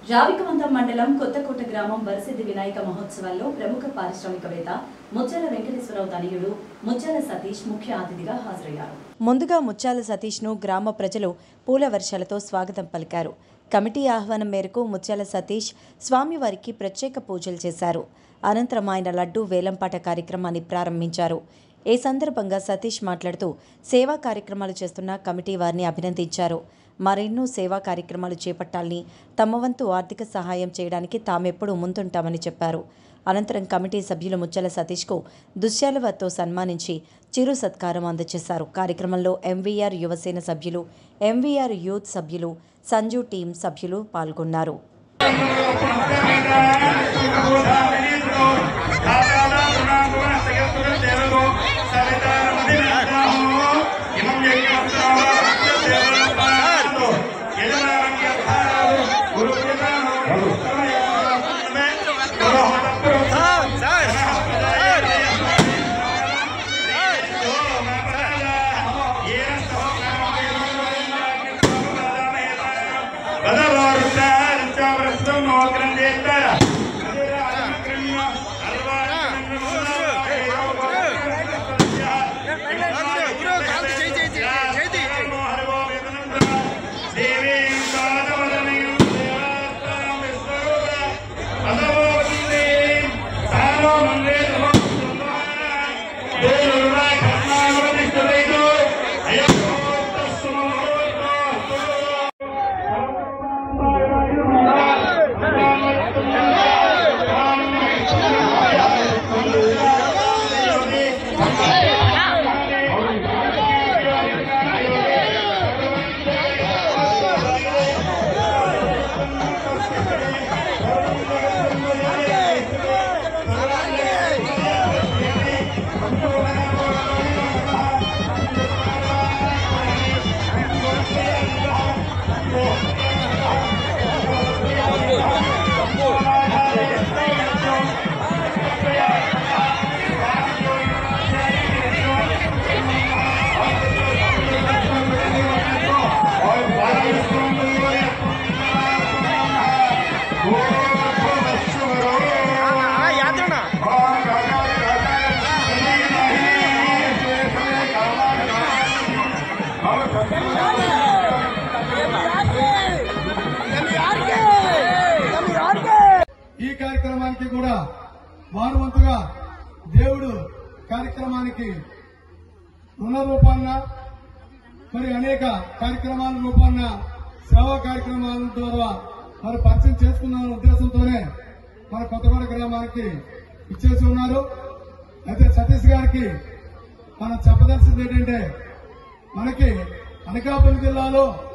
రావికవంతం మండలం కొత్తకోట గ్రామం వరసిద్ధి వినాయక మహోత్సవాల్లో ప్రముఖ పారిశ్రామికవేత్త ముచ్చాల వెంకటేశ్వరరావు తనయుడు ముచ్చాల సతీష్ ముఖ్య అతిథిగా హాజరయ్యారు ముందుగా ముత్యాల సతీష్ను గ్రామ ప్రజలు పూల వర్షాలతో స్వాగతం పలికారు కమిటీ ఆహ్వానం మేరకు ముత్యాల సతీష్ స్వామివారికి ప్రత్యేక పూజలు చేశారు అనంతరం ఆయన లడ్డూ వేలంపాట కార్యక్రమాన్ని ప్రారంభించారు ఈ సందర్భంగా సతీష్ మాట్లాడుతూ సేవా కార్యక్రమాలు చేస్తున్న కమిటీ వారిని అభినందించారు మరెన్నో సేవా కార్యక్రమాలు చేపట్టాలని తమ వంతు ఆర్థిక సహాయం చేయడానికి తామెప్పుడూ ముందుంటామని చెప్పారు అనంతరం కమిటీ సభ్యులు ముచ్చల సతీష్కు దుశ్శాలువతో సన్మానించి చిరు సత్కారం అందజేశారు కార్యక్రమంలో ఎంవీఆర్ యువసేన సభ్యులు ఎంవీఆర్ యూత్ సభ్యులు సంజు టీం సభ్యులు పాల్గొన్నారు ఈ కార్యక్రమానికి కూడా వారు వంతుగా దేవుడు కార్యక్రమానికి రుణ రూపాన్న మరి అనేక కార్యక్రమాల రూపాన్న సేవా కార్యక్రమాల ద్వారా మరి పరిచయం చేసుకున్న ఉద్దేశంతోనే మన కొత్తగూడ గ్రామానికి ఇచ్చేసి ఉన్నారు అయితే సతీష్ గారికి మనం చెప్పదలసింది ఏంటంటే మనకి అనకాపల్లి జిల్లాలో